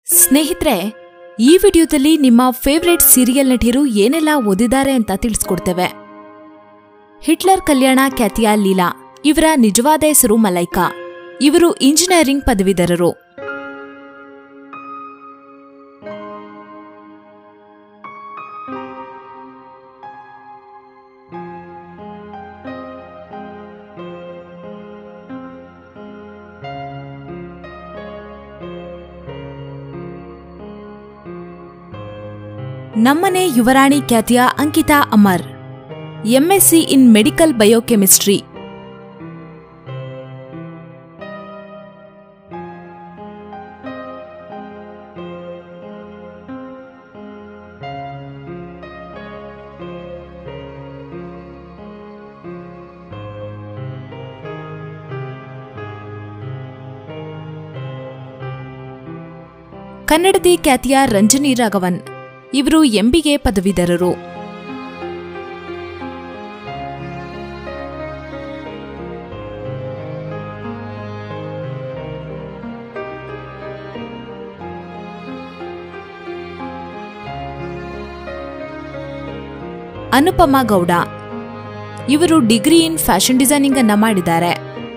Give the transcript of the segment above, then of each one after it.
ಸ್ನೇಹಿತರೆ ಈ ವಿಡಿಯೋದಲ್ಲಿ ನಿಮ್ಮ ಫೇವ್ರೆಟ್ ಸೀರಿಯಲ್ ನಟಿಯರು ಏನೆಲ್ಲ ಓದಿದ್ದಾರೆ ಅಂತ ತಿಳಿಸ್ಕೊಡ್ತೇವೆ ಹಿಟ್ಲರ್ ಕಲ್ಯಾಣ ಖ್ಯಾತಿಯ ಲೀಲಾ ಇವರ ನಿಜವಾದ ಹೆಸರು ಮಲೈಕಾ ಇವರು ಇಂಜಿನಿಯರಿಂಗ್ ಪದವೀಧರರು ನಮ್ಮನೆ ಯುವರಾಣಿ ಖ್ಯಾತಿಯ Ankita Amar MSc in medical biochemistry ಕನ್ನಡದಿ ಖ್ಯಾತಿಯ ರಂಜನಿ ರಾಘವನ್ ಇವರು ಎಂಬಿಗೆ ಪದವೀಧರರು ಅನುಪಮಾ ಗೌಡ ಇವರು ಡಿಗ್ರಿ ಇನ್ ಫ್ಯಾಷನ್ ಡಿಸೈನಿಂಗ್ ಅನ್ನ ಮಾಡಿದ್ದಾರೆ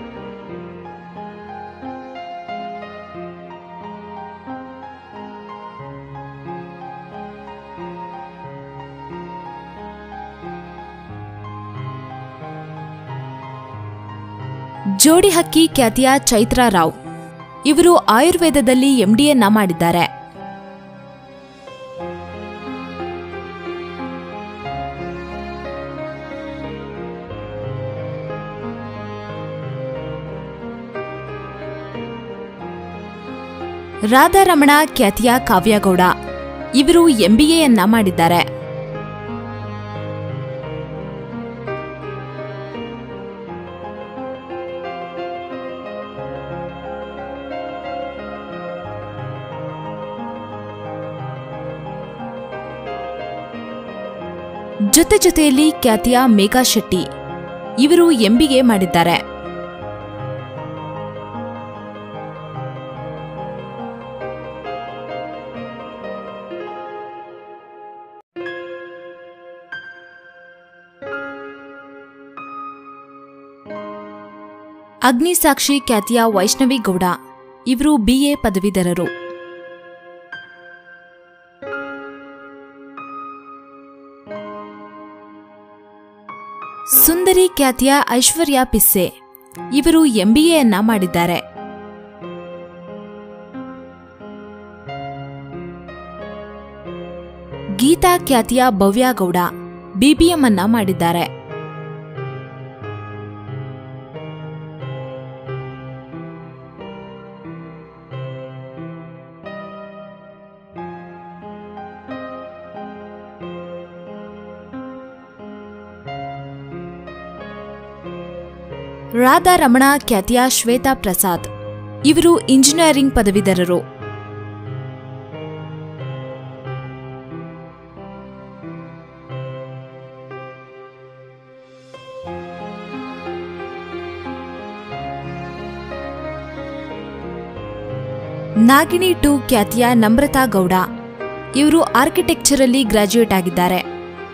ಜೋಡಿ ಹಕ್ಕಿ ಖ್ಯಾತಿಯ ಚೈತ್ರಾ ರಾವ್ ಇವರು ಆಯುರ್ವೇದದಲ್ಲಿ ಎಂಡಿಯನ್ನ ಮಾಡಿದ್ದಾರೆ ರಾಧಾರಮಣ ಖ್ಯಾತಿಯ ಕಾವ್ಯಗೌಡ ಇವರು ಎಂಬಿಎಯನ್ನ ಮಾಡಿದ್ದಾರೆ ಜೊತೆ ಜೊತೆಯಲ್ಲಿ ಖ್ಯಾತಿಯ ಮೇಘಾ ಶೆಟ್ಟಿ ಇವರು ಎಂಬಿಗೆ ಮಾಡಿದ್ದಾರೆ ಅಗ್ನಿಸಾಕ್ಷಿ ಖ್ಯಾತಿಯ ವೈಷ್ಣವಿ ಗೌಡ ಇವರು ಬಿಎ ಪದವೀಧರರು ಸುಂದರಿ ಖ್ಯಾತಿಯ ಐಶ್ವರ್ಯ ಪಿಸ್ಸೆ ಇವರು ಎಂಬಿಎಯನ್ನ ಮಾಡಿದ್ದಾರೆ ಗೀತಾ ಖ್ಯಾತಿಯ ಭವ್ಯ ಗೌಡ ಬಿಬಿಎಂ ಅನ್ನ ಮಾಡಿದ್ದಾರೆ ರಾಧಾರಮಣ ಖ್ಯಾತಿಯ ಶ್ವೇತಾ ಪ್ರಸಾದ್ ಇವರು ಇಂಜಿನಿಯರಿಂಗ್ ಪದವೀಧರರು ನಾಗಿಣಿ ಟು ಖ್ಯಾತಿಯ ನಮ್ರತಾ ಗೌಡ ಇವರು ಆರ್ಕಿಟೆಕ್ಚರಲ್ಲಿ ಗ್ರಾಜ್ಯುಯೇಟ್ ಆಗಿದ್ದಾರೆ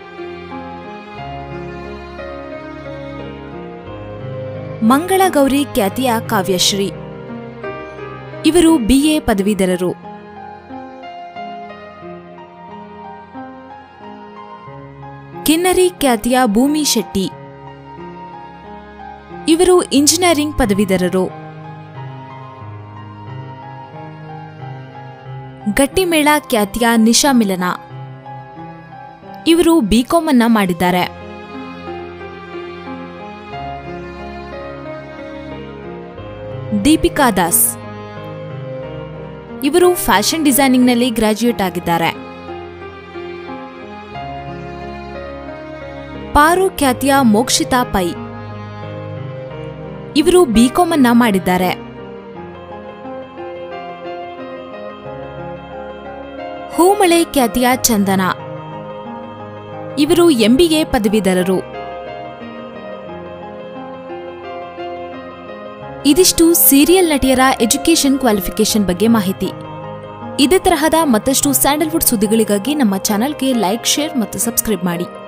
ಮಂಗಳಗೌರಿ ಖ್ಯಾತಿಯ ಕಾವ್ಯಶ್ರೀ ಇವರು ಬಿಎ ಪದವೀಧರರು ಕಿನ್ನರಿ ಖ್ಯಾತಿಯ ಭೂಮಿ ಶೆಟ್ಟಿ ಇವರು ಇಂಜಿನಿಯರಿಂಗ್ ಪದವೀಧರರು ಗಟ್ಟಿಮೇಳ ಖ್ಯಾತಿಯ ನಿಶಾ ಮಿಲನ ಇವರು ಬಿಕಾಂ ಅನ್ನ ಮಾಡಿದ್ದಾರೆ ದೀಪಿಕಾ ದಾಸ್ ಇವರು ಫ್ಯಾಷನ್ ಡಿಸೈನಿಂಗ್ನಲ್ಲಿ ಗ್ರಾಜ್ಯುಯೇಟ್ ಆಗಿದ್ದಾರೆ ಪಾರು ಖ್ಯಾತಿಯ ಮೋಕ್ಷಿತಾ ಪೈ ಇವರು ಬಿಕಾಂ ಅನ್ನ ಮಾಡಿದ್ದಾರೆ ಹೂಮಳೆ ಖ್ಯಾತಿಯ ಚಂದನ ಇವರು ಎಂಬಿಎ ಪದವೀಧರರು ಇದಿಷ್ಟು ಸೀರಿಯಲ್ ನಟಿಯರ ಎಜುಕೇಷನ್ ಕ್ವಾಲಿಫಿಕೇಷನ್ ಬಗ್ಗೆ ಮಾಹಿತಿ ಇದೇ ತರಹದ ಮತ್ತಷ್ಟು ಸ್ಯಾಂಡಲ್ವುಡ್ ಸುದ್ದಿಗಳಿಗಾಗಿ ನಮ್ಮ ಚಾನೆಲ್ಗೆ ಲೈಕ್ ಶೇರ್ ಮತ್ತು ಸಬ್ಸ್ಕ್ರೈಬ್ ಮಾಡಿ